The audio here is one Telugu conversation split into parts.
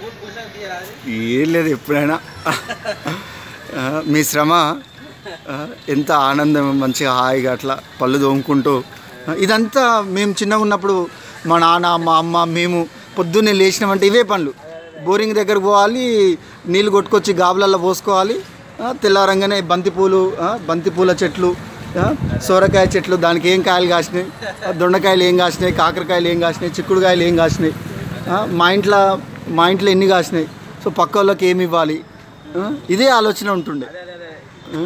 ఏం లేదు ఎప్పుడైనా ఆ, మీ శ్రమ ఆ, ఎంత ఆనందం మంచిగా హాయిగా అట్లా పళ్ళు తోముకుంటూ ఆ, ఇదంతా మేము చిన్నగా ఉన్నప్పుడు మా నాన్న మా అమ్మ మేము పొద్దున్నే లేచినామంటే ఇవే పనులు బోరింగ్ దగ్గరకు పోవాలి నీళ్ళు కొట్టుకొచ్చి గాబులల్లో పోసుకోవాలి ఆ, తెల్లారంగానే బంతిపూలు ఆ, బంతిపూల చెట్లు ఆ, సోరకాయ చెట్లు దానికి ఏం కాయలు కాసినాయి ఆ, దొండకాయలు ఏం కాసినాయి కాకరకాయలు ఏం కాసినాయి చిక్కుడుకాయలు ఏం కాసినాయి ఆ, మా ఇంట్లో మా ఇంట్లో ఎన్ని కాసినాయి సో పక్క వాళ్ళకి ఏమి ఇవ్వాలి ఆ, ఇదే ఆలోచన ఉంటుండే ఆ?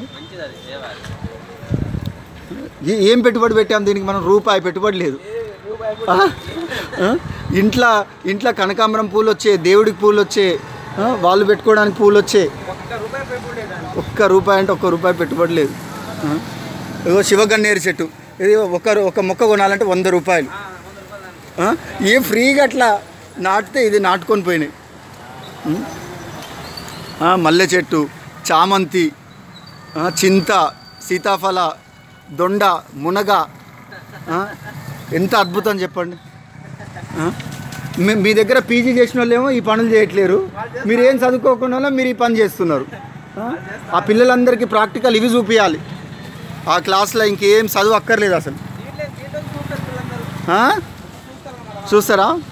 ఏ- ఏం పెట్టుబడి పెట్టాం దీనికి మనం రూపాయి పెట్టుబడి లేదు ఆ? ఆ? ఇంట్లో ఇంట్లో కనకాంబరం పూలు వచ్చే దేవుడికి పూలు వచ్చే ఆ? వాళ్ళు పెట్టుకోవడానికి పూలు వచ్చే ఒక్క రూపాయి అంటే ఒక్క రూపాయి పెట్టుబడి లేదు ఆ? ఇగో శివగన్నేరు చెట్టు ఇది ఒక ఒక మొక్క కొనాలంటే వంద రూపాయలు ఆ? ఏం ఫ్రీగా అట్లా నాటితే ఇది నాటుకొని పోయినాయి ఉం? ఆ, మల్లె చెట్టు చామంతి ఆ, చింత సీతాఫల దొండ మునగ ఆ, ఎంత అద్భుతం చెప్పండి ఆ? మీ మీ దగ్గర పీజీ చేసిన వాళ్ళేమో ఈ పనులు చేయట్లేరు మీరు ఏం చదువుకోకుండా మీరు ఈ పని చేస్తున్నారు ఆ? ఆ పిల్లలందరికీ ప్రాక్టికల్ ఇవి చూపించాలి ఆ క్లాస్లో ఇంకేం చదువు అక్కర్లేదు అసలు ఆ? చూస్తారా